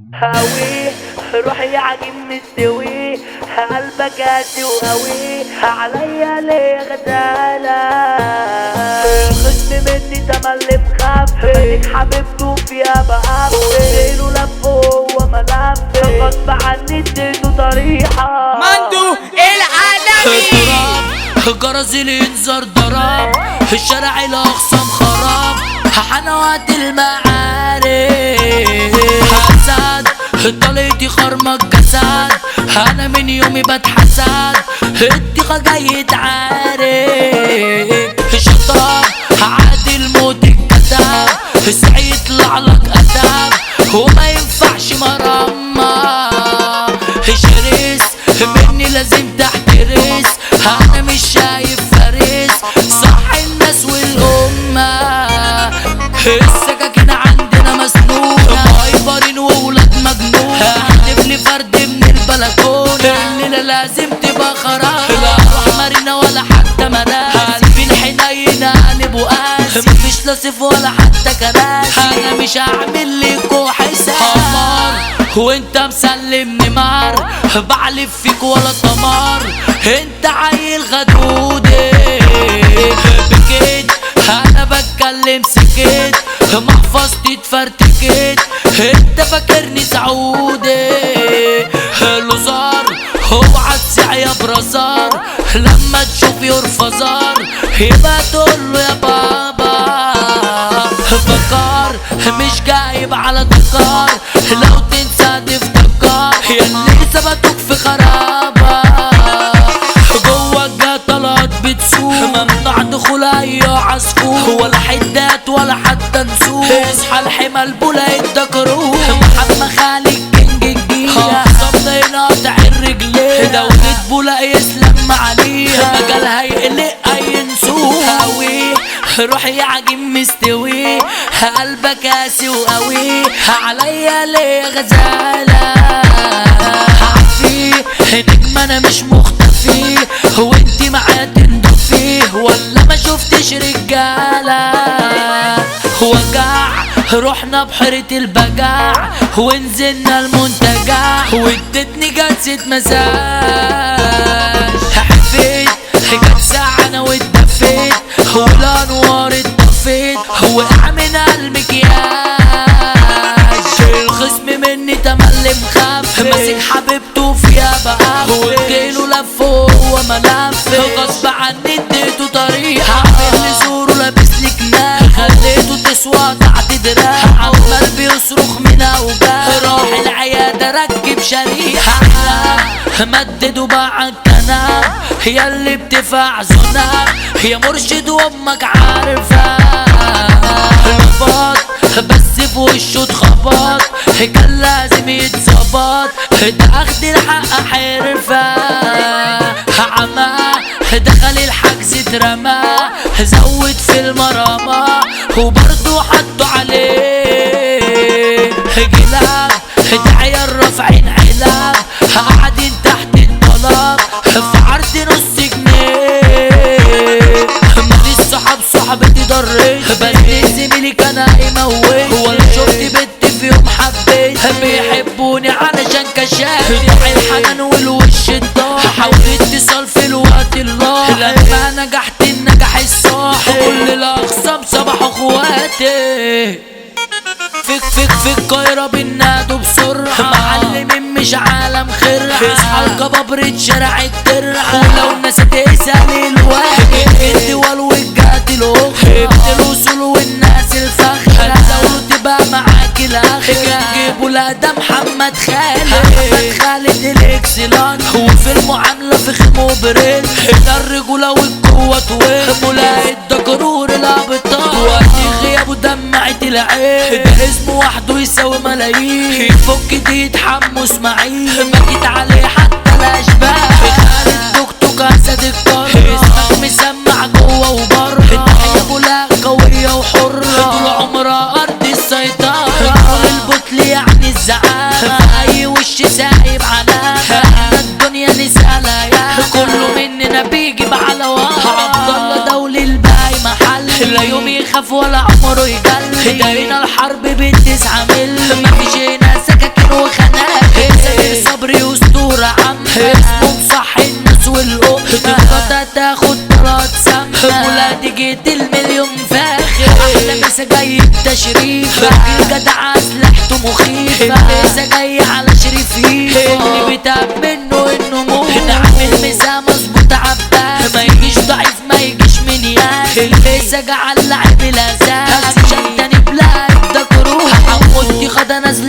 هاوي روحي يا عجين مستوي قلبك قاسي وقوي عليا ليه غزالة خصم مني تملي مخاف مالك حبيبته فيها بقى ليله لف وهو ملف غصب عني اديته طريحة مندو العالمي جرس الانذار ضرب الشارع الاقسام خراب حنوات المعارف حسد طليتي خرمك جسد انا من يومي بتحسد الدقة جاي تعارف شطاب عادي الموت الكتاب سعي يطلع لك اداب وما ينفعش مرمى شريس مني لازم تحترس انا مش شايف فارس صح الناس والامه السكاكين عندنا مسنونه هايبرين وولاد مجنون هحلف لي فرد من البلكونه الليله لازم تبقى خراب لا روح مارينا ولا حتى مناس قلبي الحنين انا قاسي مفيش لا سيف ولا حتى كراسي انا مش هعمل لكوا حساب وانت مسلمني مار بعلف فيك ولا طمار انت عيل غدودي بكيت انا بتكلم سكت محفظتي اتفرتكت انت فاكرني سعودي لوزار اوعى تسع يا برازار لما تشوف يرفزار يبقى تقول له يا بابا فكار مش جايب على دكار لو تنسى تفتكر ياللي ثبتوك في خرابة جوه الجطلات بتسوق ممنوع دخول اي عسكور ولا حدات ولا حتى نسوق اصحى الحمل بولا الدكروه محمد خالد كينج الجيلة صبنا ينقطع الرجلين دولة بولا يسلم عليها مجالها يقلق اي نسوق هاوي روحي عجين مستوي قلبك قاسي وقوي عليا ليه غزالة عفي نجم انا مش مختفي هو انت معايا تندفي ولا ما شفتش رجالة وجع رحنا بحيرة البجاع ونزلنا المنتجع وادتني جلسة مساج حفيت جت ساعة انا واتدفيت والانوار اتطفيت وقع من المكياج الخصم مني تملي مخاف ماسك حبيبته فيها بقى واديله لف وهو ملف غصب عني اديته طريقة عامل لي زور ولابس لي كناح خليته تسوى تحت دراع عمال بيصرخ من اوجاع راح العيادة ركب شريحة مدد وباع الكناب هي اللي بتفع زناب هي مرشد وامك عارفة خبط بس في وشه اتخبط كان لازم يتظبط ده اخد الحق حرفة عمى دخل الحجز اترمى زود في المرمى وبرضه حطوا عليه جلاب داعية الرافعين علاب قاعدين تحت الطلب في عرض نص جنيه ماليش صحاب صحبتي ضريت بس زميلي كان هيموت ولا شفت بنت في يوم حبيت بيحبوني علشان كشاف روح الحنان والوش الضاح حاول اتصال في الوقت الله لما نجحت النجاح الصاح كل الاخصام صباحوا اخواتي فيك فيك في القاهرة بنادوا بسرعة معلمين مش عالم خرعة اصحى الكبابرة شارع الترعة ولو الناس تسأل الواحد الدول والجهات الأخرى ابن الوصول والناس الفخرة زاولوا تبقى معاك الآخرة جيبوا لا ده محمد خالد محمد خالد الإكسلان وفي المعاملة في خيمه بريل ده الرجولة والقوة تويل ملاقي الدكرور الأبطال وقت غيابه دمعت العين ده اسمه وحده يساوي ملايين يفك دي يتحموا اسماعيل مجيت عليه حتى الاشباح خالد دكتوك اسد القرن اسمك مسمع جوه وبره التحية بولا قوية وحرة طول عمرها ارض السيطرة طول البطل يعني الزعامة اي وش سايب علامة احنا الدنيا نسألها يا كله مننا بيجي على عبد الله دولي الباقي محل لا يوم يخاف ولا عمره يجل دارينا الحرب بالتسعة مل مفيش هنا سكاكين الفيسة جاي بتشريف الجدع اسلحته مخيفة الفيسة جاي على شريفين اللي بتعب منه انه موت نعمل مسا مظبوط عباس ما يجيش ضعيف ما يجيش من ياس الفيسة جعل لعب الاساس عشان تاني بلاك ده كروه عمودي خد نازل